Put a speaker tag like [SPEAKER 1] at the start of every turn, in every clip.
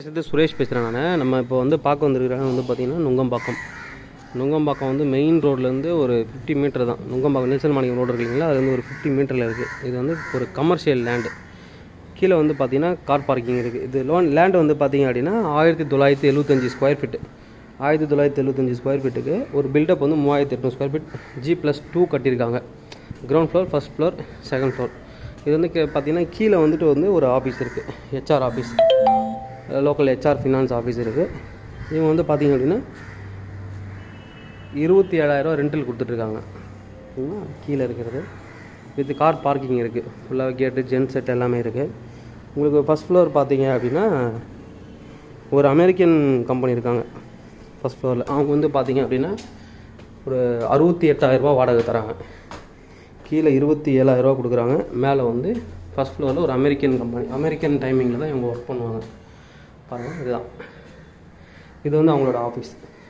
[SPEAKER 1] இது சுரேஷ் பேசுகிறேன் நான் நம்ம இப்போ வந்து பார்க்க வந்திருக்கிறாங்க வந்து பார்த்திங்கன்னா நுங்கம்பாக்கம் நுங்கம்பாக்கம் வந்து மெயின் ரோட்லேருந்து ஒரு ஃபிஃப்டி மீட்டர் தான் நுங்கம்பாக்கம் நெல்சன் மாணிக்கம் ரோடு இருக்கு இல்லைங்களா அது வந்து ஒரு ஃபிஃப்டி மீட்டரில் இருக்குது இது வந்து ஒரு கமர்ஷியல் லேண்டு கீழே வந்து பார்த்தீங்கன்னா கார் பார்க்கிங் இருக்குது இது லோன் லேண்டு வந்து பார்த்தீங்க அப்படின்னா ஆயிரத்தி தொள்ளாயிரத்தி எழுபத்தஞ்சி ஸ்கொயர் ஃபீட்டு ஆயிரத்தி தொள்ளாயிரத்தி எழுபத்தஞ்சி ஸ்கொயர் ஃபீட்டுக்கு ஒரு பில்டப் வந்து மூவாயிரத்தி எட்நூறு square feet G plus two கட்டியிருக்காங்க ground floor first floor second floor இது வந்து கே- பார்த்தீங்கன்னா கீழே வந்துட்டு வந்து ஒரு ஆஃபீஸ் இருக்குது HR office local HR finance office இருக்குது இவங்க வந்து பார்த்தீங்க அப்படின்னா இருபத்தி ஏழாயிரரூவா ரெண்டில் கொடுத்துட்ருக்காங்க சரிங்களா கீழே இருக்கிறது வித் கார் பார்க்கிங் இருக்குது ஃபுல்லாக கேட்டு ஜென் செட் எல்லாமே இருக்குது உங்களுக்கு ஃபஸ்ட் ஃப்ளோர் பார்த்தீங்க அப்படின்னா ஒரு அமெரிக்கன் கம்பெனி இருக்காங்க ஃபஸ்ட் ஃப்ளோரில் அவங்க வந்து பார்த்தீங்க அப்படின்னா ஒரு அறுபத்தி எட்டாயிரரூபா வாடகை தராங்க கீழே இருபத்தி ஏழாயிரரூவா கொடுக்குறாங்க மேலே வந்து ஃபஸ்ட் ஃப்ளோரில் ஒரு அமெரிக்கன் கம்பெனி அமெரிக்கன் டைமிங்கில் தான் இவங்க ஒர்க் பண்ணுவாங்க பாருங்கள் இதுதான் இது வந்து அவங்களோட ஆஃபீஸ்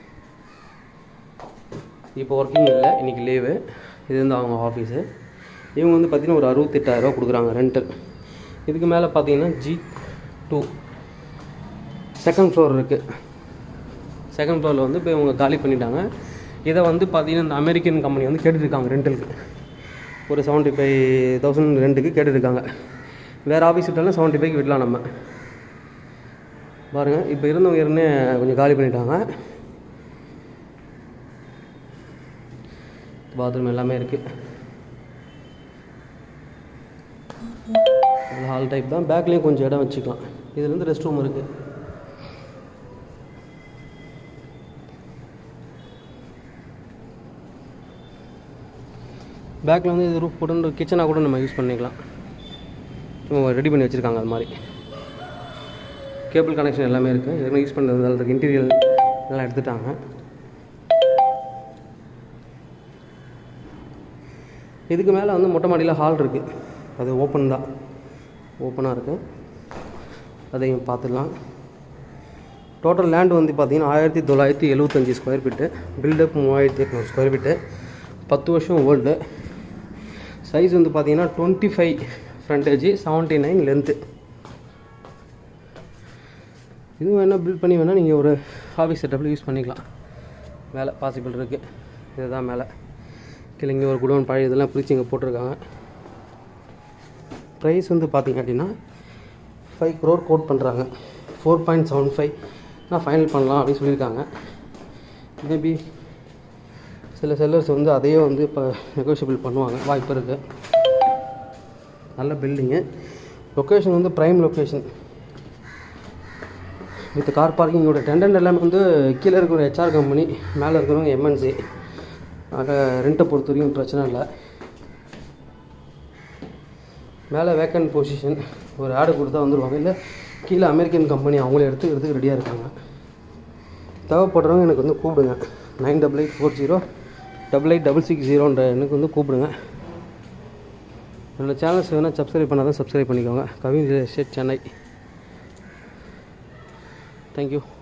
[SPEAKER 1] இப்போ ஒர்க்கிங் இல்லை இன்றைக்கி லீவு இது வந்து அவங்க ஆஃபீஸு இவங்க வந்து பார்த்திங்கன்னா ஒரு அறுபத்தெட்டாயிரரூவா கொடுக்குறாங்க ரெண்டல் இதுக்கு மேலே பார்த்தீங்கன்னா ஜி டூ செகண்ட் ஃப்ளோர் இருக்குது செகண்ட் ஃப்ளோரில் வந்து இப்போ இவங்க காலி பண்ணிட்டாங்க இதை வந்து பார்த்தீங்கன்னா இந்த அமெரிக்கன் கம்பெனி வந்து கேட்டுருக்காங்க ரெண்டலுக்கு ஒரு செவன்ட்டி ஃபைவ் தௌசண்ட் ரெண்டுக்கு கேட்டுருக்காங்க வேறு ஆஃபீஸ் விட்டாலும் செவன்ட்டி ஃபைவ்க்கு விடலாம் நம்ம பாருங்கள் இப்போ இருந்தவங்க இருந்தே கொஞ்சம் காலி பண்ணிட்டாங்க பாத்ரூம் எல்லாமே இருக்குது ஹால் டைப் தான் பேக்லேயும் கொஞ்சம் இடம் வச்சுக்கலாம் இதுல இருந்து ரெஸ்ட் ரூம் இருக்குது பேக்கில் வந்து இது ரூஃப் போட்டு கிச்சனாக கூட நம்ம யூஸ் பண்ணிக்கலாம் இவங்க ரெடி பண்ணி வச்சுருக்காங்க அது மாதிரி கேபிள் கனெக்ஷன் எல்லாமே இருக்குது எதுவுமே யூஸ் பண்ணுறது அதுக்கு இன்டீரியல் எல்லாம் எடுத்துட்டாங்க இதுக்கு மேலே வந்து மொட்டை மாடியில் ஹால் இருக்குது அது ஓப்பன் தான் ஓப்பனாக இருக்குது அதையும் பார்த்துடலாம் டோட்டல் லேண்ட் வந்து பார்த்தீங்கன்னா ஆயிரத்தி தொள்ளாயிரத்தி எழுபத்தஞ்சி ஸ்கொயர் ஃபீட்டு பில்டப் மூவாயிரத்தி எட்நூறு ஸ்கொயர் ஃபீட்டு பத்து வருஷம் ஓல்டு சைஸ் வந்து பார்த்தீங்கன்னா twenty five frontage seventy nine length இது வேணால் பில்ட் பண்ணி வேணால் நீங்கள் ஒரு ஆஃபீஸ் செட்டப்பில் யூஸ் பண்ணிக்கலாம் மேலே பாசிபிள் இருக்குது இதுதான் மேலே கீழே இங்கே ஒரு குடோன் பழைய இதெல்லாம் பிரித்து இங்கே போட்டிருக்காங்க ப்ரைஸ் வந்து பார்த்தீங்க அப்படின்னா ஃபைவ் க்ரோர் கோட் பண்ணுறாங்க ஃபோர் பாயிண்ட் செவன் ஃபைவ் நான் ஃபைனல் பண்ணலாம் அப்படின்னு சொல்லியிருக்காங்க மேபி சில செல்லர்ஸ் வந்து அதையே வந்து இப்போ நெகோஷியபிள் பண்ணுவாங்க வாய்ப்பு இருக்குது நல்ல பில்டிங்கு லொக்கேஷன் வந்து ப்ரைம் லொக்கேஷன் வித் கார் பார்க்கிங்கோட டெண்டன்ட் எல்லாமே வந்து கீழே இருக்கிற ஹெச்ஆர் கம்பெனி மேலே இருக்கிறவங்க எம்என்சி ஆக ரெண்ட்டை பொறுத்த வரைக்கும் பிரச்சனை இல்லை மேலே வேக்கன்ட் பொசிஷன் ஒரு ஆடு கொடுத்தா வந்துடுவாங்க இல்லை கீழே அமெரிக்கன் கம்பெனி அவங்களே எடுத்துக்கிறதுக்கு ரெடியாக இருக்காங்க தேவைப்படுறவங்க எனக்கு வந்து கூப்பிடுங்க nine double eight four zero double eight double six ஜீரோன்ற எனக்கு வந்து கூப்பிடுங்க என்னோடய சேனல்ஸ் வேணால் சப்ஸ்கிரைப் பண்ணால் தான் சப்ஸ்கிரைப் பண்ணிக்கோங்க Kavin real estate Chennai thank you